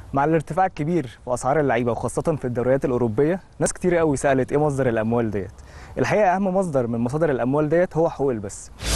مع الارتفاع الكبير في اسعار اللعيبه وخاصه في الدوريات الاوروبيه ناس كتير قوي سالت ايه مصدر الاموال ديت الحقيقه اهم مصدر من مصادر الاموال ديت هو حقوق البث